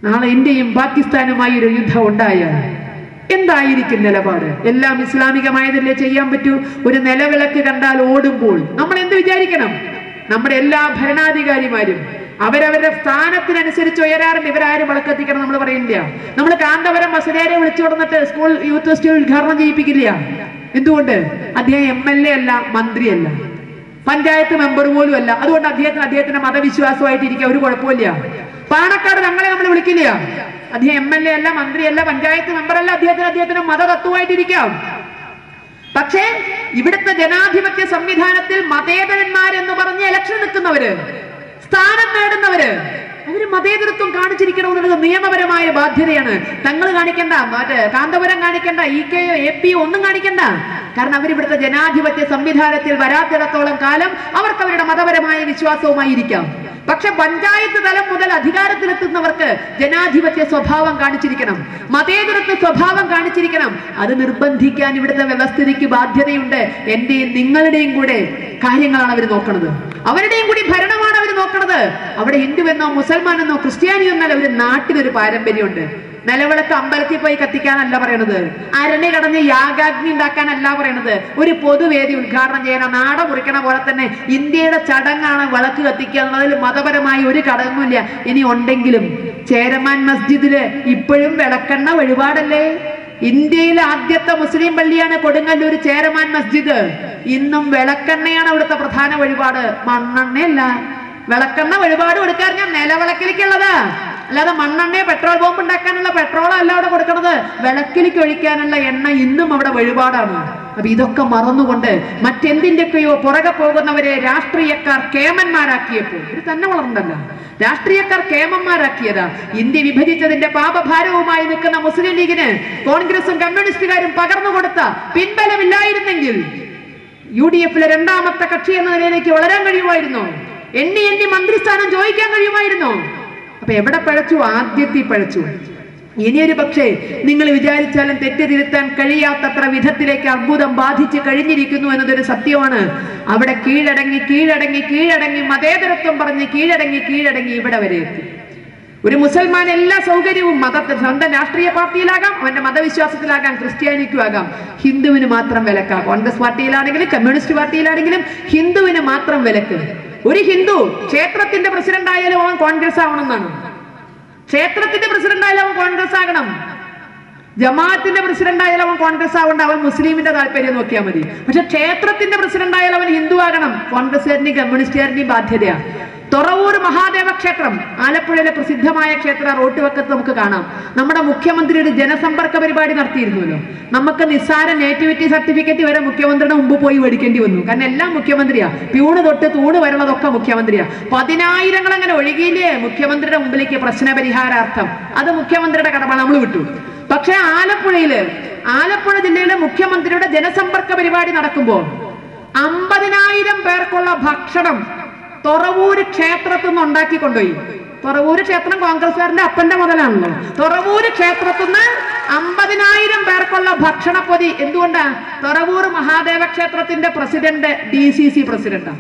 നാളെ ഇന്ത്യയും പാകിസ്ഥാനുമായി ഒരു യുദ്ധം ഉണ്ടായാൽ എന്തായിരിക്കും നിലപാട് എല്ലാം ഇസ്ലാമികമായതല്ലേ ചെയ്യാൻ പറ്റൂ ഒരു നിലവിളക്ക് കണ്ടാൽ ഓടുമ്പോൾ നമ്മൾ എന്ത് വിചാരിക്കണം നമ്മുടെ എല്ലാ ഭരണാധികാരിമാരും അവരവരുടെ സ്ഥാനത്തിനനുസരിച്ച് ഉയരാറുണ്ട് ഇവരാരും വിളക്കെത്തിക്കണം നമ്മൾ പറയില്ല നമ്മൾ കാന്തപുരം മസലേരെ വിളിച്ചു കൊടുത്തിട്ട് സ്കൂൾ യൂത്ത് ഫെസ്റ്റിവൽ ഉദ്ഘാടനം ചെയ്യിപ്പിക്കില്ല എന്തുകൊണ്ട് അദ്ദേഹം എം എൽ എ അല്ല മന്ത്രിയല്ല പഞ്ചായത്ത് മെമ്പർ പോലും അല്ല അതുകൊണ്ട് അദ്ദേഹത്തിന് അദ്ദേഹത്തിന്റെ മതവിശ്വാസമായിട്ട് ഇരിക്കുക ഒരു കുഴപ്പമില്ല പാണക്കാട് തങ്ങളെ നമ്മൾ വിളിക്കില്ല അദ്ദേഹം എം എൽ എ അല്ല മന്ത്രിയല്ല പഞ്ചായത്ത് മെമ്പർ അല്ല അദ്ദേഹത്തിന് അദ്ദേഹത്തിന്റെ മതതത്വമായിട്ടിരിക്കാം പക്ഷേ ഇവിടുത്തെ ജനാധിപത്യ സംവിധാനത്തിൽ മതേതരന്മാരെന്ന് പറഞ്ഞ് ഇലക്ഷൻ നിൽക്കുന്നവര് സ്ഥാനം നേടുന്നവര് അവര് മതേതരത്വം കാണിച്ചിരിക്കണമെന്നുള്ളത് നിയമപരമായ ബാധ്യതയാണ് തങ്ങൾ കാണിക്കണ്ട മറ്റേ കാന്തപുരം കാണിക്കണ്ട ഇ കെയോ എ പിയോ ഒന്നും കാണിക്കണ്ട കാരണം അവരിവിടുത്തെ ജനാധിപത്യ സംവിധാനത്തിൽ വരാത്തിടത്തോളം കാലം അവർക്ക് അവരുടെ മതപരമായ വിശ്വാസവുമായി ഇരിക്കാം പക്ഷെ പഞ്ചായത്ത് തലം മുതൽ അധികാരത്തിലെത്തുന്നവർക്ക് ജനാധിപത്യ സ്വഭാവം കാണിച്ചിരിക്കണം മതേതരത്വ സ്വഭാവം കാണിച്ചിരിക്കണം അത് നിർബന്ധിക്കാൻ ഇവിടുത്തെ വ്യവസ്ഥിതിക്ക് ബാധ്യതയുണ്ട് എന്റെയും നിങ്ങളുടെയും കൂടെ കാര്യങ്ങളാണ് അവർ നോക്കുന്നത് അവരുടെയും കൂടി ഭരണമാണ് അവർ നോക്കുന്നത് അവിടെ ഹിന്ദുവെന്നോ മുസൽമാനെന്നോ ക്രിസ്ത്യാനിയോ എന്നല്ല ഒരു നാട്ടിലൊരു പാരമ്പര്യമുണ്ട് നിലവിളക്ക് അമ്പലത്തിൽ പോയി കത്തിക്കാനല്ല പറയണത് അരണി കടഞ്ഞ് യാഗാഗ്നി ഉണ്ടാക്കാനല്ല പറയണത് ഒരു പൊതുവേദി ഉദ്ഘാടനം ചെയ്യാൻ നാട മുറിക്കണ പോലെ തന്നെ ഇന്ത്യയുടെ ചടങ്ങാണ് വിളക്ക് കത്തിക്കുക എന്നുള്ളതിൽ മതപരമായി ഒരു ഘടകമില്ല ഇനി ഉണ്ടെങ്കിലും ചേരമാൻ മസ്ജിദില് ഇപ്പോഴും വിളക്കെണ്ണ വഴിപാടല്ലേ ഇന്ത്യയിലെ ആദ്യത്തെ മുസ്ലിം പള്ളിയാണ് കൊടുങ്ങല്ലൂർ ചേരമാൻ മസ്ജിദ് ഇന്നും വിളക്കെണ്ണയാണ് അവിടുത്തെ പ്രധാന വഴിപാട് മണ്ണെണ്ണയല്ല വിളക്കെണ്ണ വഴിപാട് കൊടുക്കാൻ ഞാൻ നിലവിളക്കിലേക്കുള്ളതാ അല്ലാതെ മണ്ണെണ്ണയോ പെട്രോൾ ബോംബ് ഉണ്ടാക്കാനുള്ള പെട്രോളോ അല്ല അവിടെ കൊടുക്കണത് വിളക്കിലേക്ക് ഒഴിക്കാനുള്ള എണ്ണ ഇന്നും അവിടെ വഴിപാടാണ് അപ്പൊ ഇതൊക്കെ മറന്നുകൊണ്ട് മറ്റെന്തിന്റെയൊക്കെയോ പുറകെ പോകുന്നവരെ രാഷ്ട്രീയക്കാർ കേമന്മാരാക്കിയപ്പോൾ ഇത് തന്നെ വളർന്നല്ല രാഷ്ട്രീയക്കാർ കേമന്മാരാക്കിയതാ ഇന്ത്യ വിഭജിച്ചതിന്റെ പാപഭാരവുമായി നിൽക്കുന്ന മുസ്ലിം ലീഗിന് കോൺഗ്രസും കമ്മ്യൂണിസ്റ്റുകാരും പകർന്നു കൊടുത്ത പിൻബലമില്ലായിരുന്നെങ്കിൽ യു ഡി എഫിലെ രണ്ടാമത്തെ കക്ഷി എന്ന നിലയിലേക്ക് വളരാൻ കഴിയുമായിരുന്നു എണ്ണി എണ്ണി മന്ത്രിസ്ഥാനം ചോദിക്കാൻ കഴിയുമായിരുന്നു അപ്പൊ എവിടെ പഴച്ചു ആദ്യത്തിൽ പഴച്ചു ഇനിയൊരു പക്ഷേ നിങ്ങൾ വിചാരിച്ചാലും തെറ്റ് തിരുത്താൻ കഴിയാത്തത്ര വിധത്തിലേക്ക് അർബുദം ബാധിച്ച് കഴിഞ്ഞിരിക്കുന്നു എന്നതൊരു സത്യമാണ് അവിടെ കീഴടങ്ങി കീഴടങ്ങി കീഴടങ്ങി മതേതരത്വം പറഞ്ഞ് കീഴടങ്ങി കീഴടങ്ങി ഇവിടെ വരെ എത്തി ഒരു മുസൽമാൻ എല്ലാ സൗകര്യവും മതത്തെ സ്വന്തം രാഷ്ട്രീയ പാർട്ടിയിലാകാം അവന്റെ മതവിശ്വാസത്തിലാകാം ക്രിസ്ത്യാനിക്കും ആകാം ഹിന്ദുവിന് മാത്രം വിലക്കാം കോൺഗ്രസ് പാർട്ടിയിലാണെങ്കിലും കമ്മ്യൂണിസ്റ്റ് പാർട്ടിയിലാണെങ്കിലും ഹിന്ദുവിന് മാത്രം വിലക്ക് ഒരു ഹിന്ദു ക്ഷേത്രത്തിന്റെ പ്രസിഡന്റ് ആയാലും അവൻ കോൺഗ്രസ് ആവണമെന്നാണ് ക്ഷേത്രത്തിന്റെ പ്രസിഡന്റ് ആയാലും അവൻ കോൺഗ്രസ് ആകണം ജമാഅത്തിന്റെ പ്രസിഡന്റ് ആയാലും അവൻ കോൺഗ്രസ് ആവണ്ട അവൻ മുസ്ലിമിന്റെ താല്പര്യം നോക്കിയാൽ മതി പക്ഷെ ക്ഷേത്രത്തിന്റെ പ്രസിഡന്റ് ആയാലും അവൻ ഹിന്ദു ആകണം കോൺഗ്രസുകാരനെയും കമ്മ്യൂണിസ്റ്റുകാരനെയും ബാധ്യതയാണ് തുറവൂർ മഹാദേവ ക്ഷേത്രം ആലപ്പുഴയിലെ പ്രസിദ്ധമായ ക്ഷേത്ര റോട്ട് വക്കത്ത് നമുക്ക് കാണാം നമ്മുടെ മുഖ്യമന്ത്രിയുടെ ജനസമ്പർക്ക പരിപാടി നടത്തിയിരുന്നല്ലോ നമുക്ക് നിസ്സാര നേറ്റിവിറ്റി സർട്ടിഫിക്കറ്റ് വരെ മുഖ്യമന്ത്രിയുടെ മുമ്പ് പോയി മേടിക്കേണ്ടി വന്നു കാരണം എല്ലാം മുഖ്യമന്ത്രിയാ പ്യൂണ് തൊട്ട് തൂണ് വരണതൊക്കെ മുഖ്യമന്ത്രിയാ പതിനായിരങ്ങൾ അങ്ങനെ ഒഴുകിയില്ലേ മുഖ്യമന്ത്രിയുടെ മുമ്പിലേക്ക് പ്രശ്ന പരിഹാരാർത്ഥം അത് മുഖ്യമന്ത്രിയുടെ കടമ നമ്മൾ വിട്ടു പക്ഷേ ആലപ്പുഴയില് ആലപ്പുഴ ജില്ലയിലെ മുഖ്യമന്ത്രിയുടെ ജനസമ്പർക്ക പരിപാടി നടക്കുമ്പോൾ അമ്പതിനായിരം പേർക്കുള്ള ഭക്ഷണം തുറവൂര് ക്ഷേത്രത്തിൽ നിന്ന് ഉണ്ടാക്കി കൊണ്ടുപോയി തുറവൂര് ക്ഷേത്രം കോൺഗ്രസ്സുകാരന്റെ അപ്പന്റെ മുതലാണല്ലോ തുറവൂര് ക്ഷേത്രത്തിൽ നിന്ന് അമ്പതിനായിരം പേർക്കുള്ള ഭക്ഷണപ്പൊതി എന്തുകൊണ്ടാ തുറവൂർ മഹാദേവ ക്ഷേത്രത്തിന്റെ പ്രസിഡന്റ് ഡി സി സി പ്രസിഡന്റാണ്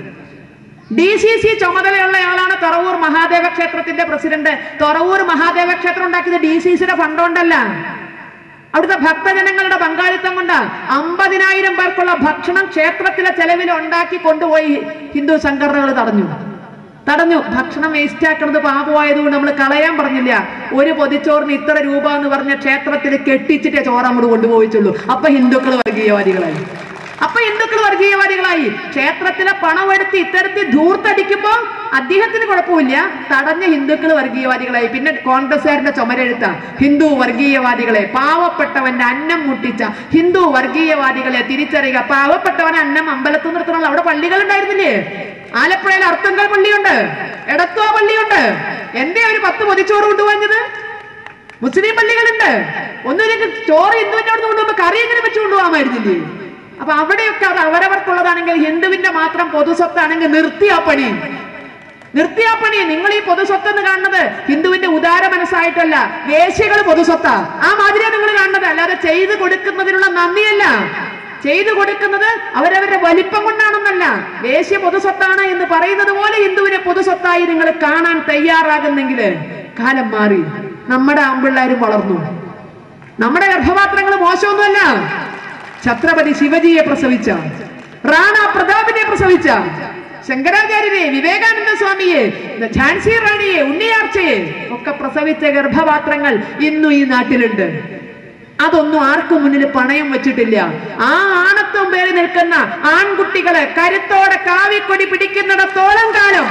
ഡി സി സി ചുമതലയുള്ള ആളാണ് തുറവൂർ മഹാദേവ ക്ഷേത്രത്തിന്റെ പ്രസിഡന്റ് തുറവൂർ മഹാദേവ ക്ഷേത്രം ഉണ്ടാക്കിയത് ഡി സി സിയുടെ ഫണ്ട് കൊണ്ടല്ല അവിടുത്തെ ഭക്തജനങ്ങളുടെ പങ്കാളിത്തം കൊണ്ട് അമ്പതിനായിരം പേർക്കുള്ള ഭക്ഷണം ക്ഷേത്രത്തിലെ ചെലവിൽ ഉണ്ടാക്കി കൊണ്ടുപോയി ഹിന്ദു സംഘടനകൾ തടഞ്ഞു തടഞ്ഞു ഭക്ഷണം വേസ്റ്റ് ആക്കുന്നത് പാപമായതുകൊണ്ട് നമ്മൾ കളയാൻ പറഞ്ഞില്ല ഒരു പൊതിച്ചോറിന് ഇത്ര രൂപ എന്ന് പറഞ്ഞ ക്ഷേത്രത്തിൽ കെട്ടിച്ചിട്ടേ ചോറ് അങ്ങോട്ട് കൊണ്ടുപോയിച്ചുള്ളൂ അപ്പൊ ഹിന്ദുക്കൾ വർഗീയവാദികളായി അപ്പൊ ഹിന്ദുക്കൾ വർഗീയവാദികളായി ക്ഷേത്രത്തിലെ പണം എടുത്ത് ഇത്തരത്തിൽ ധൂർത്തടിക്കുമ്പോ അദ്ദേഹത്തിന് കുഴപ്പമില്ല തടഞ്ഞ ഹിന്ദുക്കൾ വർഗീയവാദികളായി പിന്നെ കോൺഗ്രസ്സുകാരന്റെ ചുമരെഴുത്ത ഹിന്ദു വർഗീയവാദികളെ പാവപ്പെട്ടവന്റെ അന്നം മുട്ടിച്ച ഹിന്ദു വർഗീയവാദികളെ തിരിച്ചറിയുക പാവപ്പെട്ടവനെ അന്നം അമ്പലത്തിൽ നിർത്തണമല്ലോ അവിടെ പള്ളികൾ ഉണ്ടായിരുന്നില്ലേ ആലപ്പുഴയിൽ അർത്തുങ്കൽ പള്ളിയുണ്ട് എടത്തുവ പള്ളിയുണ്ട് എന്തേ ഒരു പത്ത് പൊതിച്ചോറ് കൊണ്ടുപോഞ്ഞത് മുസ്ലിം പള്ളികളുണ്ട് ഒന്നുമില്ലെങ്കിൽ ചോറ് ഹിന്ദുവിന്റെ അവിടെ കൊണ്ടുപോകുമ്പോ കറി എങ്ങനെ വെച്ച് കൊണ്ടുപോകാമായിരുന്നില്ലേ അപ്പൊ അവിടെയൊക്കെ അത് അവരവർക്കുള്ളതാണെങ്കിൽ ഹിന്ദുവിന്റെ മാത്രം പൊതുസ്വത്താണെങ്കിൽ നിർത്തി ആ പണി നിർത്തി ആ പണി നിങ്ങൾ ഈ പൊതുസ്വത്ത് എന്ന് കാണുന്നത് ഹിന്ദുവിന്റെ ഉദാര മനസ്സായിട്ടല്ല വേശ്യകൾ പൊതുസ്വത്താ ആ മാതിരിയാണ് നിങ്ങൾ കാണുന്നത് അല്ലാതെ ചെയ്തു കൊടുക്കുന്നതിനുള്ള നന്ദിയല്ല ചെയ്തു കൊടുക്കുന്നത് അവരവരുടെ വലിപ്പം കൊണ്ടാണെന്നല്ല വേശ്യ പൊതുസ്വത്താണ് എന്ന് പറയുന്നത് പോലെ ഹിന്ദുവിനെ പൊതുസ്വത്തായി നിങ്ങൾ കാണാൻ തയ്യാറാകുന്നെങ്കിൽ കാലം മാറി നമ്മുടെ ആമ്പിള്ളാരും വളർന്നു നമ്മുടെ ഗർഭപാത്രങ്ങൾ മോശമൊന്നുമല്ല ഛത്രപതി ശിവജിയെ പ്രസവിച്ച റാണ പ്രതാപിനെ പ്രസവിച്ച ശങ്കരാചാര്യരെ വിവേകാനന്ദ സ്വാമിയെ ഝാൻസി റാണിയെ ഉണ്ണിയാർച്ചയെ ഒക്കെ പ്രസവിച്ച ഗർഭപാത്രങ്ങൾ ഇന്നും ഈ നാട്ടിലുണ്ട് അതൊന്നും ആർക്കും മുന്നിൽ പണയം വെച്ചിട്ടില്ല ആ ആണത്വം പേര് നിൽക്കുന്ന ആൺകുട്ടികളെ കരുത്തോടെ കാവിക്കൊടി പിടിക്കുന്നിടത്തോളം കാലം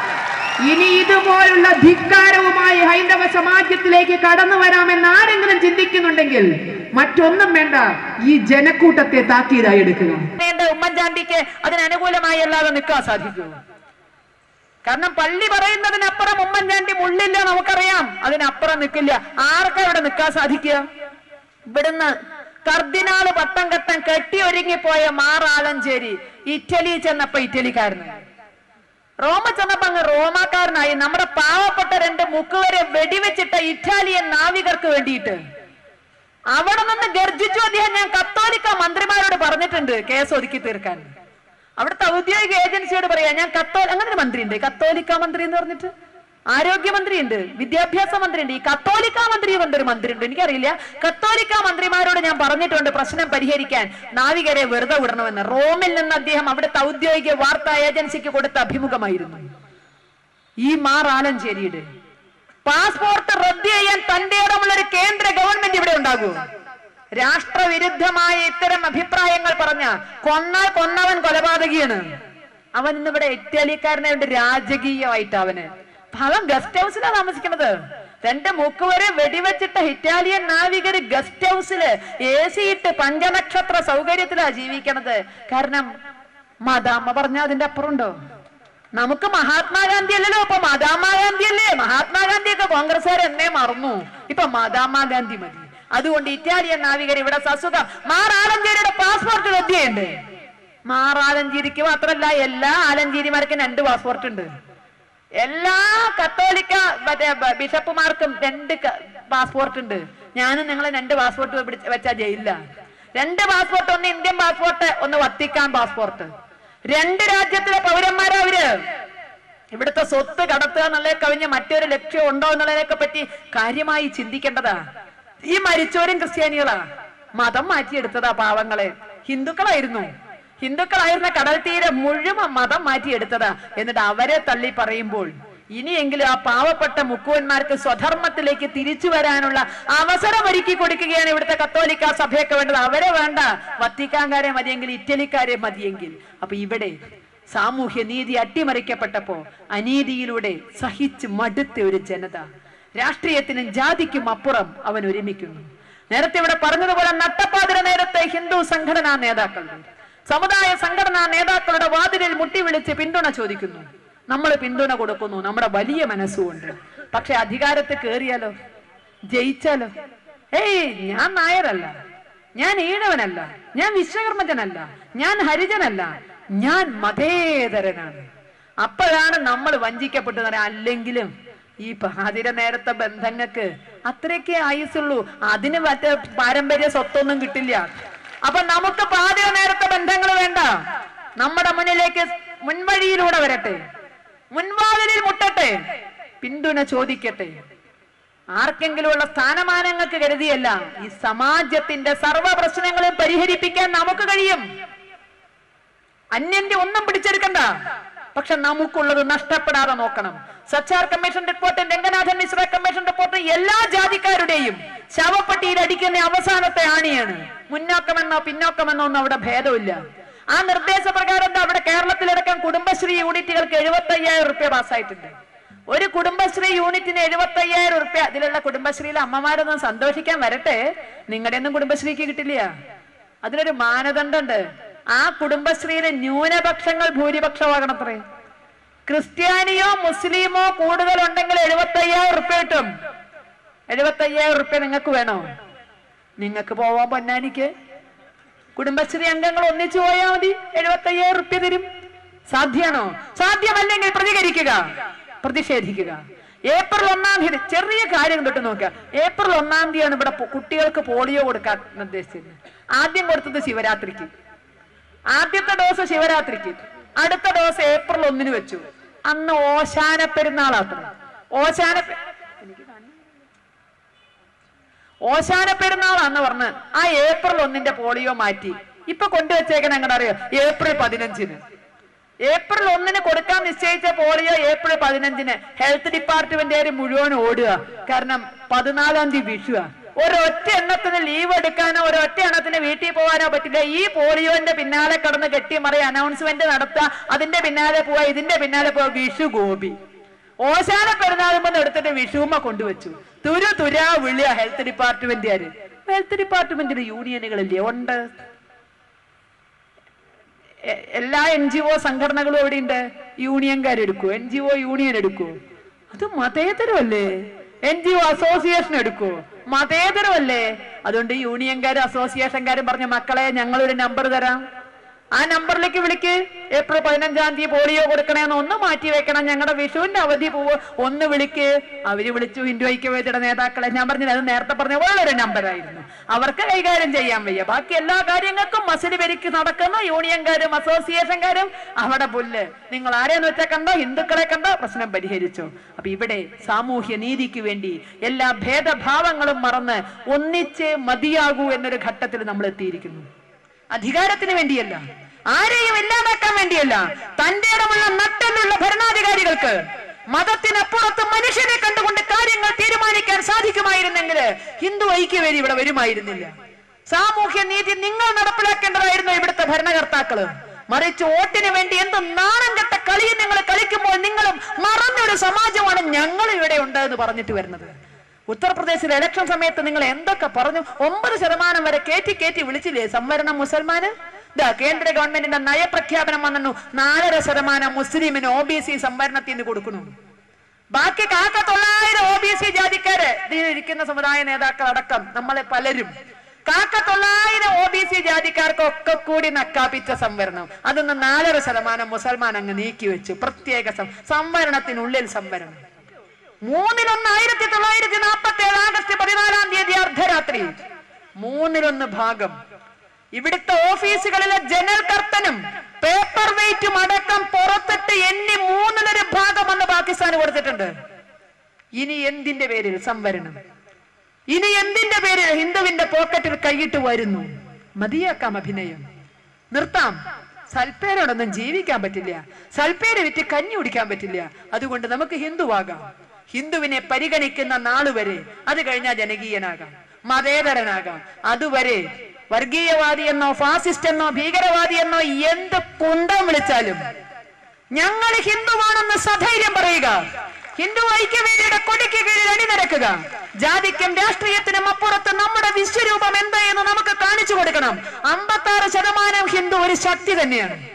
ഇനി ഇതുപോലുള്ള ധിക്കാരവുമായി ഹൈന്ദവ സമാജത്തിലേക്ക് കടന്നു വരാമെന്ന് ആരെങ്കിലും ചിന്തിക്കുന്നുണ്ടെങ്കിൽ മറ്റൊന്നും വേണ്ട ഈ ജനക്കൂട്ടത്തെ താക്കീതായി എടുക്കുക വേണ്ട ഉമ്മൻചാണ്ടിക്ക് അതിനനുകൂലമായി അല്ലാതെ നിൽക്കാൻ സാധിക്കൂ കാരണം പള്ളി പറയുന്നതിനപ്പുറം ഉമ്മൻചാണ്ടി മുള്ളില്ല നമുക്കറിയാം അതിനപ്പുറം നിൽക്കില്ല ആർക്കാ ഇവിടെ നിൽക്കാൻ സാധിക്കുക ഇവിടുന്ന് കർദിനാള് പട്ടം കെട്ടം കെട്ടി ഒരുങ്ങിപ്പോയ മാറാലഞ്ചേരി ഇറ്റലി ചെന്നപ്പോ ഇറ്റലിക്കാരന് റോമ ചെന്നപ്പോ അങ്ങ് റോമാക്കാരനായി നമ്മുടെ പാവപ്പെട്ട രണ്ട് മുക്കുവരെ വെടിവെച്ചിട്ട ഇറ്റാലിയൻ നാവികർക്ക് വേണ്ടിയിട്ട് അവിടെ നിന്ന് ഗർജിച്ചു അദ്ദേഹം ഞാൻ കത്തോലിക്ക മന്ത്രിമാരോട് പറഞ്ഞിട്ടുണ്ട് കേസ് ഒതുക്കി തീർക്കാൻ അവിടുത്തെ ഔദ്യോഗിക ഏജൻസിയോട് പറയാ ഞാൻ കത്തോ അങ്ങനെ ഒരു മന്ത്രി ഉണ്ട് കത്തോലിക്ക മന്ത്രി എന്ന് പറഞ്ഞിട്ട് ആരോഗ്യമന്ത്രി ഉണ്ട് വിദ്യാഭ്യാസ മന്ത്രി ഉണ്ട് ഈ കത്തോലിക്ക മന്ത്രി കൊണ്ടൊരു മന്ത്രി ഉണ്ട് എനിക്കറിയില്ല കത്തോലിക്ക മന്ത്രിമാരോട് ഞാൻ പറഞ്ഞിട്ടുണ്ട് പ്രശ്നം പരിഹരിക്കാൻ നാവികരെ വെറുതെ വിടണമെന്ന് റോമിൽ നിന്ന് അദ്ദേഹം അവിടുത്തെ ഔദ്യോഗിക വാർത്താ ഏജൻസിക്ക് കൊടുത്ത അഭിമുഖമായിരുന്നു ഈ മാർ ആലഞ്ചേരിയുടെ പാസ്പോർട്ട് റദ്ദ് ചെയ്യാൻ തന്റെ ഇടമുള്ള ഒരു കേന്ദ്ര ഗവൺമെന്റ് ഇവിടെ ഉണ്ടാകൂ രാഷ്ട്രവിരുദ്ധമായ ഇത്തരം അഭിപ്രായങ്ങൾ പറഞ്ഞ കൊന്നാൽ കൊന്നവൻ കൊലപാതകിയാണ് അവൻ ഇന്നിവിടെ ഇറ്റാലിക്കാരനെ കൊണ്ട് രാജകീയമായിട്ട് അവന് അവൻ ഗസ്റ്റ് ഹൗസിലാണ് താമസിക്കുന്നത് രണ്ട് മുക്കുവരെ വെടിവെച്ചിട്ട ഇറ്റാലിയൻ നാവികര് ഗസ്റ്റ് ഹൗസില് എ സി ഇട്ട് പഞ്ചനക്ഷത്ര സൗകര്യത്തിലാ ജീവിക്കണത് കാരണം മദാമ്മ പറഞ്ഞ അതിന്റെ അപ്പുറം ഉണ്ടോ നമുക്ക് മഹാത്മാഗാന്ധി അല്ലല്ലോ ഇപ്പൊ മദാമാഗാന്ധി അല്ലേ മഹാത്മാഗാന്ധിയൊക്കെ കോൺഗ്രസ്സുകാർ എന്നേ മറന്നു ഇപ്പൊ മദാമാഗാന്ധി മതി അതുകൊണ്ട് ഇറ്റാലിയൻ നാവികർ ഇവിടെ സസുഖം മാർ ആലഞ്ചേരിയുടെ പാസ്പോർട്ട് ലഭ്യമുണ്ട് മാർ ആലഞ്ചേരിക്ക് മാത്രമല്ല എല്ലാ ആലഞ്ചേരിമാർക്കും രണ്ട് പാസ്പോർട്ട് ഉണ്ട് എല്ലാ കത്തോലിക്ക മറ്റേ ബ- ബിഷപ്പുമാർക്കും രണ്ട് പാസ്പോർട്ട് ഉണ്ട് ഞാനും നിങ്ങൾ രണ്ട് പാസ്പോർട്ട് വെച്ചാ ജയിലില്ല രണ്ട് പാസ്പോർട്ട് ഒന്ന് ഇന്ത്യൻ പാസ്പോർട്ട് ഒന്ന് വത്തിക്കാൻ പാസ്പോർട്ട് രണ്ട് രാജ്യത്തിലെ പൗരന്മാരാ അവര് ഇവിടുത്തെ സ്വത്ത് കടത്തുക എന്നുള്ളതിനെ കവിഞ്ഞ് മറ്റൊരു ലക്ഷ്യം ഉണ്ടോ എന്നുള്ളതിനൊക്കെ പറ്റി കാര്യമായി ചിന്തിക്കേണ്ടതാ ഈ മരിച്ചവരും ക്രിസ്ത്യാനികളാ മതം മാറ്റിയെടുത്തതാ പാവങ്ങളെ ഹിന്ദുക്കളായിരുന്നു ഹിന്ദുക്കളായിരുന്ന കടൽ തീരെ മുഴുവൻ മതം മാറ്റിയെടുത്തതാ എന്നിട്ട് അവരെ തള്ളി പറയുമ്പോൾ ഇനിയെങ്കിലും ആ പാവപ്പെട്ട മുക്കുവന്മാർക്ക് സ്വധർമ്മത്തിലേക്ക് തിരിച്ചു വരാനുള്ള അവസരം ഒരുക്കി കൊടുക്കുകയാണ് ഇവിടുത്തെ കത്തോലിക്ക സഭയൊക്കെ വേണ്ടത് അവരെ വേണ്ട വത്തിക്കാൻകാരെ മതിയെങ്കിൽ ഇറ്റലിക്കാരെ മതിയെങ്കിൽ അപ്പൊ ഇവിടെ സാമൂഹ്യ നീതി അട്ടിമറിക്കപ്പെട്ടപ്പോ അനീതിയിലൂടെ സഹിച്ച് മടുത്ത ഒരു ജനത രാഷ്ട്രീയത്തിനും ജാതിക്കും അപ്പുറം അവൻ ഒരുമിക്കുന്നു നേരത്തെ ഇവിടെ പറഞ്ഞതുപോലെ നട്ടപ്പാതിര നേരത്തെ ഹിന്ദു സംഘടനാ നേതാക്കളുടെ സമുദായ സംഘടനാ നേതാക്കളുടെ വാതിലിൽ മുട്ടി വിളിച്ച് പിന്തുണ ചോദിക്കുന്നു നമ്മൾ പിന്തുണ കൊടുക്കുന്നു നമ്മുടെ വലിയ മനസ്സുകൊണ്ട് പക്ഷെ അധികാരത്തിൽ കയറിയാലോ ജയിച്ചാലോ ഏയ് ഞാൻ നായരല്ല ഞാൻ ഈഴവനല്ല ഞാൻ വിശ്വകർമ്മജനല്ല ഞാൻ ഹരിജനല്ല ഞാൻ മതേതരനാണ് അപ്പോഴാണ് നമ്മൾ വഞ്ചിക്കപ്പെട്ടു പറയാം അല്ലെങ്കിലും ഈ പാതിര നേരത്തെ ബന്ധങ്ങൾക്ക് അത്രയൊക്കെ ആയുസുള്ളൂ അതിന് മറ്റേ പാരമ്പര്യ സ്വത്തൊന്നും കിട്ടില്ല അപ്പൊ നമുക്ക് പാതിര നേരത്തെ ബന്ധങ്ങൾ വേണ്ട നമ്മുടെ മുന്നിലേക്ക് മുൻവഴിയിലൂടെ വരട്ടെ മുൻവാതിലിൽ മുട്ടട്ടെ പിന്തുണ ചോദിക്കട്ടെ ആർക്കെങ്കിലും ഉള്ള സ്ഥാനമാനങ്ങൾക്ക് കരുതിയല്ല ഈ സമാജത്തിന്റെ സർവ്വ പ്രശ്നങ്ങളും പരിഹരിപ്പിക്കാൻ നമുക്ക് കഴിയും അന്യന്റെ ഒന്നും പിടിച്ചെടുക്കണ്ട പക്ഷെ നമുക്കുള്ളത് നഷ്ടപ്പെടാതെ നോക്കണം Sachar commission report Ranganathan Mishra commission report എല്ലാ ജാതിക്കാരുടെയും ശവപ്പെട്ടിയിൽ അടിക്കുന്ന അവസാനത്തെ ആണിയാണ് മുന്നോക്കമെന്നോ പിന്നോക്കമെന്നോ ഒന്നും അവിടെ ഭേദമില്ല ആ നിർദ്ദേശപ്രകാരം ദാ അവിടെ കേരളത്തിലടക്കം കുടുംബശ്രീ യൂണിറ്റുകൾക്ക് എഴുപത്തി അയ്യായിരം റുപ്യ പാസ്സായിട്ടുണ്ട് ഒരു കുടുംബശ്രീ യൂണിറ്റിന് എഴുപത്തി അയ്യായിരം റുപ്യ അതിലുള്ള കുടുംബശ്രീയിലെ അമ്മമാരൊന്നും സന്തോഷിക്കാൻ വരട്ടെ നിങ്ങളുടെ ഒന്നും കുടുംബശ്രീക്ക് കിട്ടില്ല അതിനൊരു മാനദണ്ഡമുണ്ട് ആ കുടുംബശ്രീയിലെ ന്യൂനപക്ഷങ്ങൾ ഭൂരിപക്ഷമാകണത്രേ ക്രിസ്ത്യാനിയോ മുസ്ലിമോ കൂടുതൽ ഉണ്ടെങ്കിൽ എഴുപത്തി അയ്യായിരം റുപ്യ കിട്ടും എഴുപത്തി അയ്യായിരം റുപ്യ നിങ്ങൾക്ക് വേണോ നിങ്ങൾക്ക് പോവാൻ പൊന്നാനിക്ക് കുടുംബശ്രീ അംഗങ്ങൾ ഒന്നിച്ചു പോയാൽ മതി എഴുപത്തി അയ്യായിരം റുപ്യ തരും സാധ്യാണോ സാധ്യമല്ലെങ്കിൽ പ്രതികരിക്കുക പ്രതിഷേധിക്കുക ഏപ്രിൽ ഒന്നാം തീയതി ചെറിയ കാര്യം തൊട്ട് നോക്കുക ഏപ്രിൽ ഒന്നാം തീയതിയാണ് ഇവിടെ പൊ- കുട്ടികൾക്ക് പോളിയോ കൊടുക്കാൻ നിർദ്ദേശിച്ചത് ആദ്യം കൊടുത്തത് ശിവരാത്രിക്ക് ആദ്യത്തെ ഡോസ് ശിവരാത്രിക്ക് അടുത്ത ഡോസ് ഏപ്രിൽ ഒന്നിന് വെച്ചു അന്ന് ഓശാന പെരുന്നാളാത്ര ഓശാന പെ- എനിക്ക് കാണുന്നില്ല. ഓശാന പെരുന്നാളാന്ന് പറഞ്ഞ് ആ ഏപ്രിൽ ഒന്നിന്റെ പോളിയോ മാറ്റി ഇപ്പൊ കൊണ്ടുവച്ചേക്കണ എങ്ങനെ അറിയോ ഏപ്രിൽ പതിനഞ്ചിന് ഏപ്രിൽ ഒന്നിന് കൊടുക്കാൻ നിശ്ചയിച്ച പോളിയോ ഏപ്രിൽ പതിനഞ്ചിന് ഹെൽത്ത് ഡിപ്പാർട്ട്മെന്റുകാർ മുഴുവൻ ഓടുക കാരണം പതിനാലാം തീയതി വിഷുവാ ഒരൊറ്റ എണ്ണത്തിന് ലീവ് എടുക്കാനോ ഒരൊറ്റ എണ്ണത്തിന് വീട്ടിൽ പോകാനോ പറ്റില്ല ഈ പോളിയോന്റെ പിന്നാലെ കടന്ന് കെട്ടിമറി അനൗൺസ്മെന്റ് നടത്തുക അതിന്റെ പിന്നാലെ പോവാ ഇതിന്റെ പിന്നാലെ പോവാ വിഷു ഗോപി ഓശാന പെരുന്നാളുമ്പോൾ എടുത്തിട്ട് വിഷുമ്മ കൊണ്ടുവച്ചു തുരു തുരാ വിളിയ ഹെൽത്ത് ഡിപ്പാർട്ട്മെന്റുകാര് ഹെൽത്ത് ഡിപ്പാർട്ട്മെന്റിന് യൂണിയനുകളില്ലേ ഉണ്ട് എ- എല്ലാ എൻ ജി ഒ സംഘടനകളും എവിടെയുണ്ട് യൂണിയൻകാർ എടുക്കൂ എൻ ജി ഒ യൂണിയൻ എടുക്കൂ അത് മതേതരമല്ലേ എൻ ജി ഒ അസോസിയേഷൻ എടുക്കൂ മതേതരമല്ലേ അതുകൊണ്ട് യൂണിയൻകാരും അസോസിയേഷൻകാരും പറഞ്ഞ മക്കളെ ഞങ്ങളൊരു നമ്പർ തരാം ആ നമ്പറിലേക്ക് വിളിക്ക് ഏപ്രിൽ പതിനഞ്ചാം തീയതി പോളിയോ കൊടുക്കണേന്ന് ഒന്ന് മാറ്റി വെക്കണം ഞങ്ങളുടെ വിഷുവിന്റെ അവധി പോവ് ഒന്ന് വിളിക്ക് അവര് വിളിച്ചു ഹിന്ദു ഐക്യവേദിയുടെ നേതാക്കളെ ഞാൻ പറഞ്ഞത് അത് നേരത്തെ പറഞ്ഞ വേറൊരു നമ്പറായിരുന്നു അവർക്ക് കൈകാര്യം ചെയ്യാൻ വയ്യ ബാക്കി എല്ലാ കാര്യങ്ങൾക്കും മസിൽ പെരുക്കി നടക്കുന്ന യൂണിയൻകാരും അസോസിയേഷൻകാരും അവിടെ പുല്ല് നിങ്ങൾ ആരെയെന്ന് വെച്ചാൽ കണ്ടോ ഹിന്ദുക്കളെ കണ്ടോ പ്രശ്നം പരിഹരിച്ചു അപ്പൊ ഇവിടെ സാമൂഹ്യ നീതിക്ക് വേണ്ടി എല്ലാ ഭേദഭാവങ്ങളും മറന്ന് ഒന്നിച്ച് മതിയാകൂ എന്നൊരു ഘട്ടത്തിൽ നമ്മൾ എത്തിയിരിക്കുന്നു അധികാരത്തിന് വേണ്ടിയല്ല ആരെയും ഇല്ലാതാക്കാൻ വേണ്ടിയല്ല തന്റെ ഇടമുള്ള നട്ടലുള്ള ഭരണാധികാരികൾക്ക് മതത്തിനപ്പുറത്ത് മനുഷ്യനെ കണ്ടുകൊണ്ട് കാര്യങ്ങൾ തീരുമാനിക്കാൻ സാധിക്കുമായിരുന്നെങ്കിൽ ഹിന്ദു ഐക്യവേദി ഇവിടെ വരുമായിരുന്നില്ല സാമൂഹ്യ നീതി നിങ്ങൾ നടപ്പിലാക്കേണ്ടതായിരുന്നു ഇവിടുത്തെ ഭരണകർത്താക്കള് മറിച്ച് വോട്ടിന് വേണ്ടി എന്ത് നാണം കെട്ട കളിയും നിങ്ങൾ കളിക്കുമ്പോൾ നിങ്ങളും മറന്നൊരു സമാജമാണ് ഞങ്ങൾ ഇവിടെ ഉണ്ട് എന്ന് പറഞ്ഞിട്ട് വരുന്നത് ഉത്തർപ്രദേശിലെ ഇലക്ഷൻ സമയത്ത് നിങ്ങൾ എന്തൊക്കെ പറഞ്ഞു ഒമ്പത് ശതമാനം വരെ കയറ്റി കയറ്റി വിളിച്ചില്ലേ സംവരണം മുസൽമാന് ഇതാ കേന്ദ്ര ഗവൺമെന്റിന്റെ നയപ്രഖ്യാപനം വന്നു നാലര ശതമാനം മുസ്ലിമിന് ഒ ബി സി സംവരണത്തിൽ നിന്ന് കൊടുക്കുന്നു ബാക്കി കാക്ക തൊള്ളായിരം ഒ ബി സി ജാതിക്കാര് ഇതിലിരിക്കുന്ന സമുദായ നേതാക്കൾ അടക്കം നമ്മളെ പലരും കാക്ക തൊള്ളായിരം ഒ ബി സി ജാതിക്കാർക്കൊക്കെ കൂടി നക്കാപ്പിച്ച സംവരണം അതൊന്ന് നാലര ശതമാനം മുസൽമാൻ അങ്ങ് നീക്കി വെച്ചു പ്രത്യേക സം- സംവരണത്തിനുള്ളിൽ സംവരണം മൂന്നിലൊന്ന് ആയിരത്തി തൊള്ളായിരത്തി നാൽപ്പത്തി ഏഴ് ആഗസ്റ്റ് പതിനാലാം തീയതി അർദ്ധരാത്രി മൂന്നിലൊന്ന് ഭാഗം ഇവിടുത്തെ ഓഫീസുകളിലെ ജനൽ കർത്തനും പേപ്പർ വെയിറ്റും അടക്കം പുറത്തിട്ട് എണ്ണി മൂന്നിലൊരു ഭാഗം അന്ന് പാകിസ്ഥാന് കൊടുത്തിട്ടുണ്ട് ഇനി എന്തിന്റെ പേരിൽ സംവരണം ഇനി എന്തിന്റെ പേരിൽ ഹിന്ദുവിന്റെ പോക്കറ്റിൽ കൈയിട്ട് വരുന്നു മതിയാക്കാം അഭിനയം നിർത്താം സൽപ്പേരോടൊന്നും ജീവിക്കാൻ പറ്റില്ല സൽപ്പേര് വിറ്റ് കഞ്ഞി കുടിക്കാൻ പറ്റില്ല അതുകൊണ്ട് നമുക്ക് ഹിന്ദുവാകാം ഹിന്ദുവിനെ പരിഗണിക്കുന്ന നാളുവരെ അത് കഴിഞ്ഞാൽ ജനകീയനാകാം മതേതരനാകാം അതുവരെ വർഗീയവാദി എന്നോ ഫാസിസ്റ്റ് എന്നോ ഭീകരവാദി എന്നോ എന്ത് കുന്തം വിളിച്ചാലും ഞങ്ങൾ ഹിന്ദുവാണെന്ന് സധൈര്യം പറയുക ഹിന്ദു ഐക്യവേദിയുടെ കൊടിക്ക് കീഴിൽ അണിനിരക്കുക ജാതിക്കും രാഷ്ട്രീയത്തിനും അപ്പുറത്ത് നമ്മുടെ വിശ്വരൂപം എന്താ എന്ന് നമുക്ക് കാണിച്ചു കൊടുക്കണം അമ്പത്തി ആറ് ശതമാനം ഹിന്ദു ഒരു ശക്തി തന്നെയാണ്